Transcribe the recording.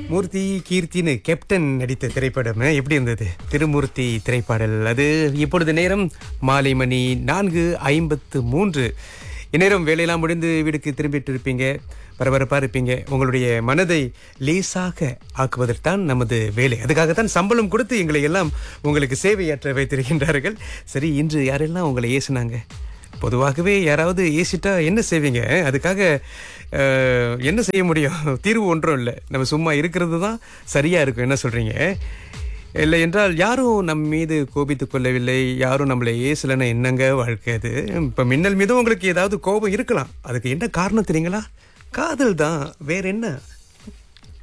மூர்த்தி கீர்த்தின்னு captain நடித்த திரைப்படம் எப்படி இருந்தது திருமூர்த்தி திரைப்பாடல் அது இப்பொழுது நேரம் மாலை மணி நான்கு ஐம்பத்து மூன்று இந்நேரம் வேலையெல்லாம் முடிந்து வீடுக்கு திரும்பிட்டு இருப்பீங்க பரபரப்பா இருப்பீங்க உங்களுடைய மனதை லேசாக ஆக்குவதற்கான் நமது வேலை அதுக்காகத்தான் சம்பளம் கொடுத்து எங்களை எல்லாம் உங்களுக்கு சேவையாற்ற வைத்திருக்கின்றார்கள் சரி இன்று யாரெல்லாம் உங்களை ஏசுனாங்க பொதுவாகவே யாராவது ஏசிட்டா என்ன செய்வீங்க அதுக்காக அஹ், என்ன செய்ய முடியும் தீர்வு ஒன்றும் இல்லை நம்ம சும்மா இருக்கிறது தான் சரியா இருக்கும் என்ன சொல்றீங்க இல்லை என்றால் யாரும் நம் மீது கோபித்துக் கொள்ளவில்லை யாரும் நம்மளை ஏசலைன்னா என்னங்க வாழ்க்கை அது இப்போ மின்னல் மீதும் உங்களுக்கு ஏதாவது கோபம் இருக்கலாம் அதுக்கு என்ன காரணம் தெரியுங்களா காதல் தான் வேற என்ன